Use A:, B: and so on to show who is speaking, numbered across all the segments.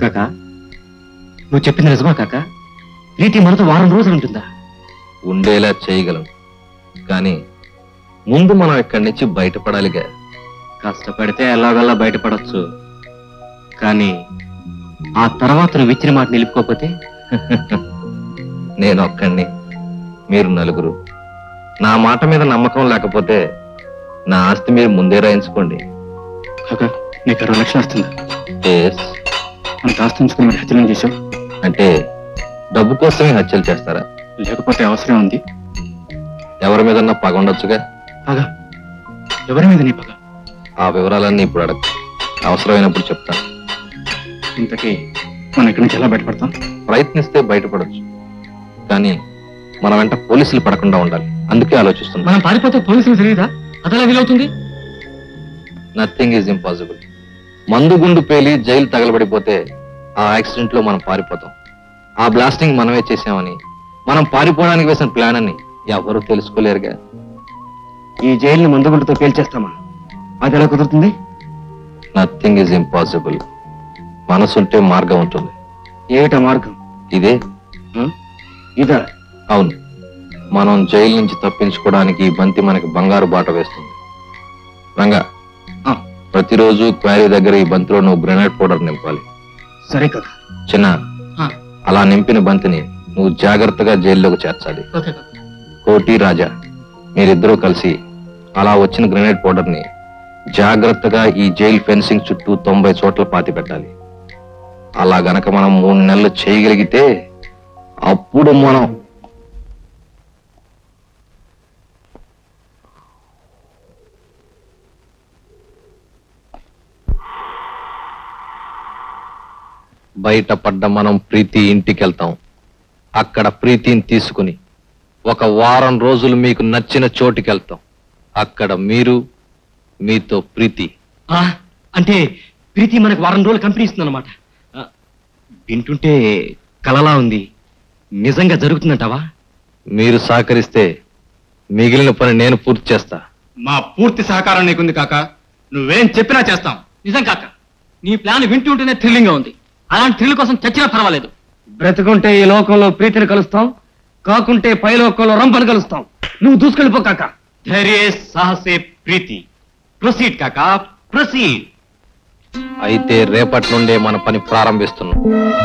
A: కాక నువ్వు చెప్పింది నిజమా కాక ప్రీతి మనతో వారం రోజులు ఉంటుందా
B: ఉండేలా చేయగలం కానీ ముందు మనం ఇక్కడి నుంచి బయటపడాలిగా
A: కష్టపడితే ఎలాగల్లా బయటపడొచ్చు కానీ ఆ తర్వాత నువ్వు ఇచ్చిన మాట నిలుపుకోకపోతే
B: నేను ఒక్కడిని మీరు నలుగురు నా మాట మీద నమ్మకం లేకపోతే నా ఆస్తి మీరు ముందే రాయించుకోండి
A: కాక నీకు అరవై లక్షలు వస్తుంది
B: Yes.
A: అంత ఆస్తించుకుని మరి హత్యలను చేసావు
B: అంటే డబ్బు కోసమే హత్యలు చేస్తారా
A: లేకపోతే అవసరం ఉంది
B: ఎవరి మీద పగ ఉండొచ్చుగా
A: పగ ఎవరి మీద నీ పగ
B: ఆ వివరాలన్నీ ఇప్పుడు అడగ అవసరమైనప్పుడు చెప్తాను
A: ఇంతకీ మనం ఇక్కడి నుంచి ఎలా బయటపడతాం
B: ప్రయత్నిస్తే బయటపడొచ్చు కానీ మన వెంట పోలీసులు పడకుండా ఉండాలి అందుకే ఆలోచిస్తున్నా
A: మనం పారిపోతే పోలీసులు తెలియదా అదెలా వీలవుతుంది
B: నథింగ్ ఈజ్ ఇంపాసిబుల్ మందు గుండు పేలి జైలు తగలబడిపోతే ఆ యాక్సిడెంట్ లో మనం పారిపోతాం ఆ బ్లాస్టింగ్ మనమే చేసామని మనం పారిపోవడానికి వేసిన ప్లాన్ అని ఎవరు తెలుసుకోలేరుగా
A: ఈ జైలుని మందుగుండుతో పేల్చేస్తామా అది ఎలా కుదురుతుంది
B: నథింగ్ ఈజ్ ఇంపాసిబుల్ మనసుంటే మార్గం ఉంటుంది
A: ఏమిటా మార్గం
B: ఇదే
A: ఆ? ఇదా
B: అవును మనం జైలు నుంచి తప్పించుకోవడానికి ఈ బంతి మనకి బంగారు బాట వేస్తుంది రంగా
A: ఆ.
B: ప్రతిరోజు క్వారీ దగ్గర ఈ బంతిలో నువ్వు గ్రెనేడ్ పౌడర్ నింపాలి
A: సరే కదా
B: చిన్న
A: ఆ.
B: అలా నింపిన బంతిని నువ్వు జాగ్రత్తగా జైల్లోకి చేర్చాలి
A: ఓకే
B: కోటి రాజా మీరిద్దరూ కలిసి అలా వచ్చిన గ్రెనేడ్ పౌడర్ ని జాగ్రత్తగా ఈ జైల్ ఫెన్సింగ్ చుట్టూ తొంభై చోట్ల పాతి పెట్టాలి అలా గనక మనం మూడు నెలలు చేయగలిగితే అప్పుడు మనం బయట పడ్డ మనం ప్రీతి ఇంటికి వెళ్తాం అక్కడ ప్రీతిని తీసుకుని ఒక వారం రోజులు మీకు నచ్చిన చోటుకి వెళ్తాం అక్కడ మీరు మీతో ప్రీతి
A: ఆ, అంటే ప్రీతి మనకు వారం రోజులు కంపెనీ ఇస్తుంది అనమాట వింటుంటే కలలా ఉంది నిజంగా జరుగుతుందంటావా
B: మీరు సహకరిస్తే మిగిలిన పని నేను పూర్తి చేస్తా
C: మా పూర్తి సహకారం నీకుంది కాక నువ్వేం చెప్పినా చేస్తాం
A: నిజం కాక నీ ప్లాన్ వింటుంటేనే థ్రిల్లింగ్ గా ఉంది అలాంటి థ్రిల్ కోసం చచ్చినా పర్వాలేదు బ్రతుకుంటే ఈ లోకంలో ప్రీతిని కలుస్తాం కాకుంటే పై లోకంలో రంపను కలుస్తాం నువ్వు దూసుకెళ్ళిపో కాక ధైర్య సాహసే ప్రీతి ప్రొసీడ్ కాక ప్రొసీడ్
B: అయితే రేపటి నుండే మన పని ప్రారంభిస్తున్నాం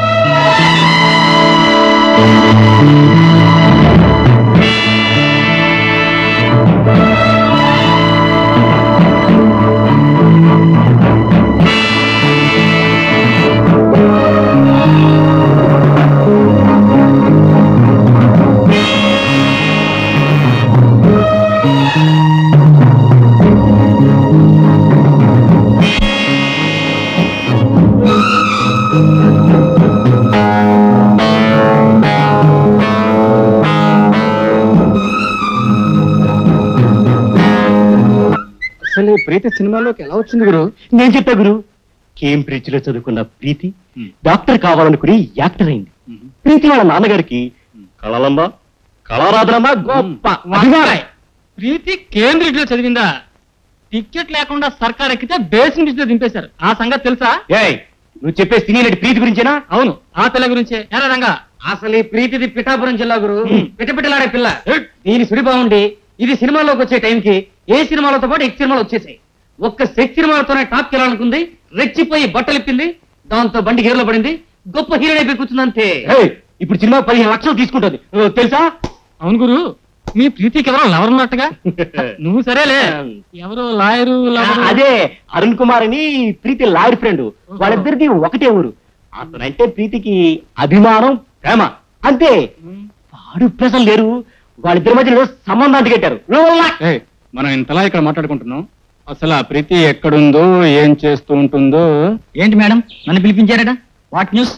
A: అసలు ఈ ప్రీతి సినిమాలోకి ఎలా వచ్చింది గురు నేను చెప్పా గురు కేంబ్రిడ్జ్ లో చదువుకున్న ప్రీతి డాక్టర్ కావాలనుకుని యాక్టర్ అయింది ప్రీతి వాళ్ళ నాన్నగారికి కళలమ్మ కళారాధనమ్మ గొప్ప అభిమానం.
D: ప్రీతి కేంద్రీడ్ లో చదివిందా టికెట్ లేకుండా సర్కార్ ఎక్కితే బేసిక్ నుంచి దింపేశారు ఆ సంగతి తెలుసా
A: ఏయ్ నువ్వు చెప్పే సినీ నటి ప్రీతి గురించేనా
D: అవును ఆ పిల్ల గురించే ఎరా రంగా
A: అసలు ఈ ప్రీతిది పిఠాపురం జిల్లా గురు పిటపిటలాడే పిల్ల దీని సుడి బాగుండి ఇది సినిమాలోకి వచ్చే టైంకి ఏ సినిమాలతో పాటు ఎక్ సినిమాలు వచ్చేసాయి ఒక్క సెక్ సినిమాలతోనే టాప్ కెళ్ళాలనుకుంది రెచ్చిపోయి బట్టలిప్పింది దాంతో బండి హీరోలో పడింది గొప్ప హీరోయిన్ అయిపోయి కూర్చుందంతే ఇప్పుడు సినిమా పదిహేను లక్షలు తీసుకుంటుంది ఓ, తెలుసా
D: అవును గురు మీ ప్రీతికి ఎవరో లవర్ ఉన్నట్టుగా నువ్వు సరేలే ఎవరు లాయరు లవరు
A: అదే అరుణ్ కుమార్ అని ప్రీతి లాయర్ ఫ్రెండ్ వాళ్ళిద్దరిది ఒకటే ఊరు అతనంటే ప్రీతికి అభిమానం ప్రేమ అంతే వాడు ప్రజలు లేరు వాళ్ళిద్దరి మధ్య ఏదో సంబంధాన్ని కట్టారు
C: ఏయ్, మనం ఇంతలా ఇక్కడ మాట్లాడుకుంటున్నాం అసలు ఆ ప్రీతి ఎక్కడుందో ఏం చేస్తూ ఉంటుందో
D: ఏంటి మేడం నన్ను పిలిపించారట వాట్ న్యూస్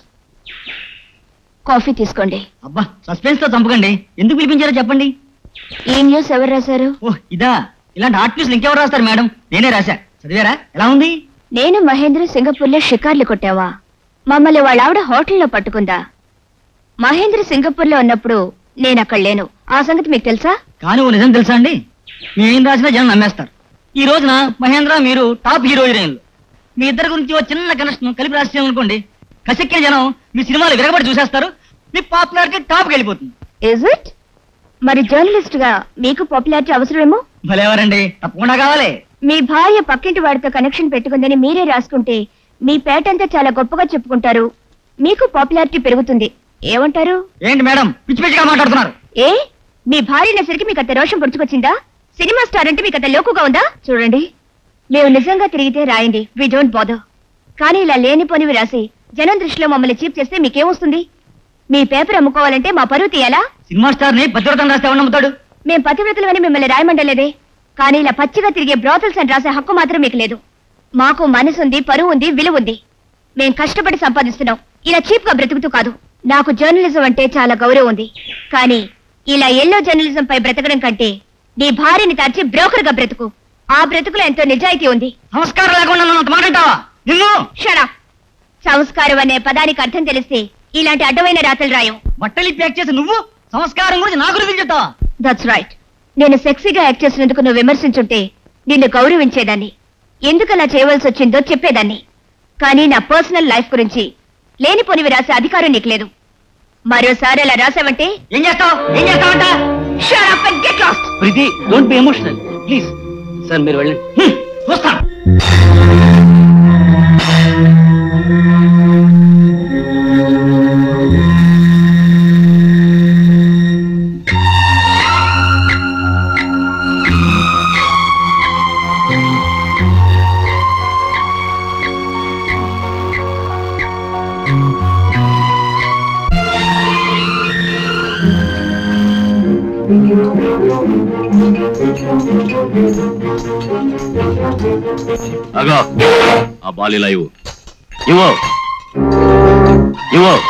E: కాఫీ తీసుకోండి
D: అబ్బా సస్పెన్స్ తో చంపకండి ఎందుకు పిలిపించారో చెప్పండి
E: ఈ న్యూస్ ఎవరు రాశారు
D: ఓ ఇదా ఇలాంటి ఆర్ట్ న్యూస్ ఇంకెవరు రాస్తారు మేడం నేనే రాశా చదివారా ఎలా ఉంది
E: నేను మహేంద్ర సింగపూర్ లో షికార్లు కొట్టావా మమ్మల్ని వాళ్ళ ఆవిడ హోటల్లో పట్టుకుందా మహేంద్ర సింగపూర్ లో ఉన్నప్పుడు నేను అక్కడ లేను ఆ సంగతి మీకు తెలుసా
D: కానీ ఓ నిజం తెలుసా అండి మీ ఏం రాసినా జనం నమ్మేస్తారు ఈ రోజున మహేంద్ర మీరు టాప్ హీరో హీరోయిన్లు మీ ఇద్దరి గురించి ఓ చిన్న కనెక్షన్ కలిపి రాసాం అనుకోండి
F: కసెక్కిన జనం మీ సినిమాలు విరగబడి చూసేస్తారు మీ పాపులారిటీ టాప్కి వెళ్ళిపోతుంది
E: ఇజ్ ఇట్ మరి జర్నలిస్ట్ గా మీకు పాపులారిటీ అవసరమేమో
F: భలేవారండి తప్పకుండా కావాలి
E: మీ భార్య పక్కింటి వాడితో కనెక్షన్ పెట్టుకుందని మీరే రాసుకుంటే మీ పేటంతా చాలా గొప్పగా చెప్పుకుంటారు మీకు పాపులారిటీ పెరుగుతుంది ఏమంటారు
F: ఏంటి మేడం పిచ్చి పిచ్చిగా మాట్లాడుతున్నారు
E: ఏ మీ భార్య నసరికి మీకు అంత రోషం పుడుచుకొచ్చిందా సినిమా స్టార్ అంటే మీకు అంత లోకుగా ఉందా చూడండి మేము నిజంగా తిరిగితే రాయండి వి డోంట్ బాదర్ కానీ ఇలా లేనిపోనివి రాసి జనం దృష్టిలో మమ్మల్ని చీప్ చేస్తే మీకేమొస్తుంది మీ పేపర్ అమ్ముకోవాలంటే మా పరువు తీయాలా
F: సినిమా స్టార్ ని భద్రతం రాస్తే ఎవరు నమ్ముతాడు
E: మేం పతివ్రతలని మిమ్మల్ని రాయమండలేదే కానీ ఇలా పచ్చిగా తిరిగే బ్రోతల్స్ అని రాసే హక్కు మాత్రం మీకు లేదు మాకు మనసుంది పరువు ఉంది విలువ ఉంది మేం కష్టపడి సంపాదిస్తున్నాం ఇలా చీప్ గా బ్రతుకుతూ కాదు నాకు జర్నలిజం అంటే చాలా గౌరవం ఉంది కానీ ఇలా ఎల్లో జర్నలిజం పై బ్రతకడం కంటే నీ భార్యని తార్చి బ్రోకర్ గా బ్రతుకు ఆ బ్రతుకులో ఎంతో నిజాయితీ ఉంది
F: సంస్కారం లేకుండా నన్ను అంత మాట్లాడతావా నిన్ను
E: షడా సంస్కారం అనే పదానికి అర్థం తెలిస్తే ఇలాంటి అడ్డమైన రాతలు రాయం
F: బట్టలు ప్యాక్ చేసి నువ్వు సంస్కారం గురించి నా గురించి చెప్తావా
E: దట్స్ రైట్ నేను సెక్సీగా యాక్ట్ చేసినందుకు నువ్వు విమర్శించుంటే నిన్ను గౌరవించేదాన్ని ఎందుకు అలా చేయవలసి వచ్చిందో చెప్పేదాన్ని కానీ నా పర్సనల్ లైఫ్ గురించి లేనిపోనివి రాసే అధికారం నీకు లేదు మరోసారి అలా రాసావంటే
F: ఏం చేస్తావు ఏం చేస్తావంట
E: Shut up and get lost!
A: Preethi don't be emotional please sir మీరు వెళ్ళండి
F: హ్మ్, చూస్తాను
B: అగో ఆ బాలీలా ఇవ్వు ఇవ్వు ఇవ్వు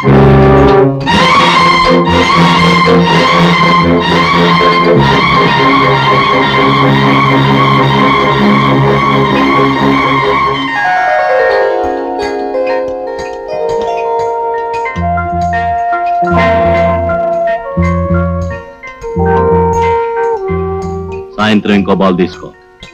B: సాయంత్రం ఇంకో బాల్ తీసుకో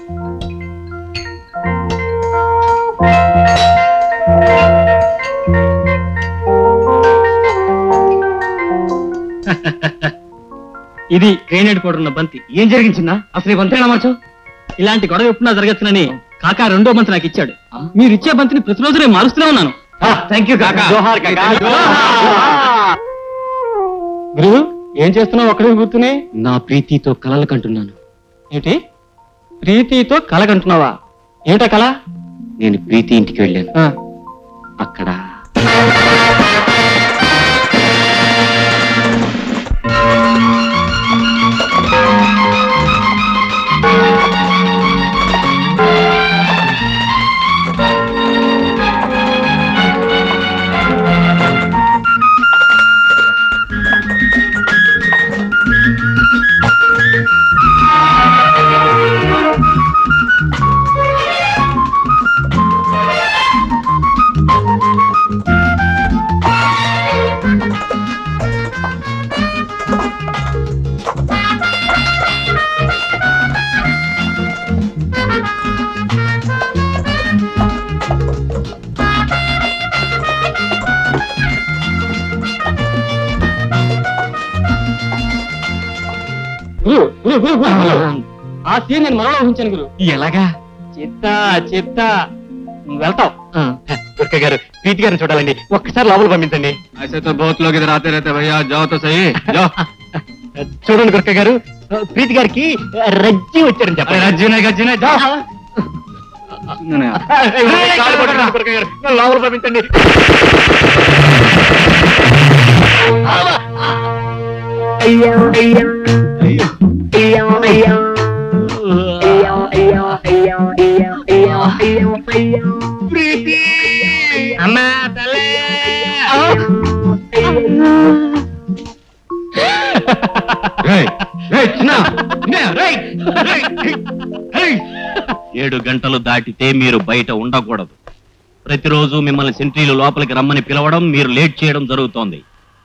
D: ఇది గ్రైనేడ్ పౌడర్ ఉన్న బంతి
A: ఏం జరిగించిందా అసలు ఈ వంతేనా మార్చు
D: ఇలాంటి గొడవ ఎప్పుడన్నా జరగచ్చునని కాకా రెండో బంతి నాకు ఇచ్చాడు మీరు ఇచ్చే బంతిని ప్రతిరోజు నేను మారుస్తూనే ఉన్నాను
A: థ్యాంక్ యూ కాకా
D: గురువు ఏం చేస్తున్నావు ఒక్కడే కూర్చుని
A: నా ప్రీతితో కలలు కంటున్నాను
D: ఏంటి ప్రీతితో కలగంటున్నావా ఏమిటా కళ
A: నేను ప్రీతి ఇంటికి వెళ్ళాను
D: ఆ,
A: అక్కడ
D: గురు, గురు, గురు, గురు, గురు. ఆ సీన్ నేను మనలో ఊహించాను గురు
A: ఎలాగా
D: చిత్తా చిత్తా నువ్వు వెళ్తావు
A: దుర్గ గారు ప్రీతి గారిని చూడాలండి ఒక్కసారి లోపల పంపించండి
C: ऐसे तो बहुत लोग इधर आते रहते भैया जाओ तो सही जाओ
A: చూడండి దుర్గ గారు ప్రీతి గారికి రజ్జి వచ్చారని
C: अरे
A: చెప్పండి
C: रज्जू नहीं गज्जू नहीं जाओ नहीं,
A: కాలు పట్టుకోండి దుర్గ గారు. నన్ను లోపల పంపించండి
D: అమ్మా తల్లే
C: Hey, hey, చిన్న, చిన్న, రేయ్, రేయ్, రేయ్.
B: ఏడు గంటలు దాటితే మీరు బయట ఉండకూడదు ప్రతిరోజు మిమ్మల్ని సెంట్రీలు లోపలికి రమ్మని పిలవడం మీరు లేట్ చేయడం జరుగుతోంది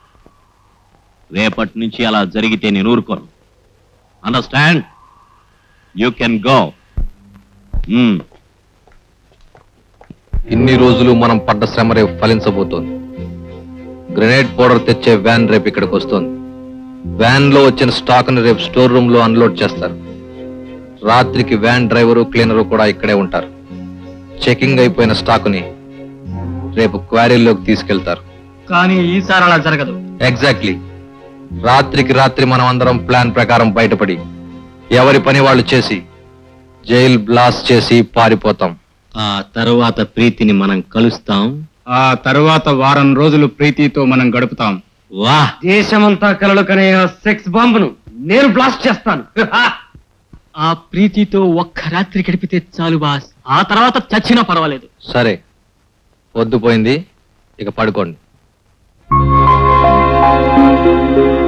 B: రేపటి నుంచి అలా జరిగితే నేను ఊరుకోను అండర్స్టాండ్ యూ కెన్ గో ఇన్ని రోజులు మనం పడ్డ శ్రమ రేపు ఫలించబోతోంది గ్రెనేడ్ పౌడర్ తెచ్చే వ్యాన్ రేపు ఇక్కడికి వస్తోంది వ్యాన్ లో వచ్చిన స్టాక్ ని రేపు స్టోర్ రూమ్ లో అన్లోడ్ చేస్తారు రాత్రికి వ్యాన్ డ్రైవరు క్లీనరు కూడా ఇక్కడే ఉంటారు చెకింగ్ అయిపోయిన స్టాక్ ని రేపు క్వారీల్లోకి తీసుకెళ్తారు
D: కానీ ఈసారి అలా జరగదు
B: ఎగ్జాక్ట్లీ రాత్రికి రాత్రి మనం అందరం ప్లాన్ ప్రకారం బయటపడి ఎవరి పని వాళ్ళు చేసి జైల్ బ్లాస్ట్ చేసి పారిపోతాం
G: ఆ తరువాత ప్రీతిని మనం కలుస్తాం
C: ఆ తరువాత వారం రోజులు ప్రీతితో మనం గడుపుతాం
G: వా
A: దేశమంతా కలలు కనే ఆ సెక్స్ బాంబును నేను బ్లాస్ట్ చేస్తాను
D: ఆ ప్రీతితో ఒక్క రాత్రి గడిపితే చాలు బాస్ ఆ తర్వాత చచ్చినా పర్వాలేదు
B: సరే పొద్దుపోయింది ఇక పడుకోండి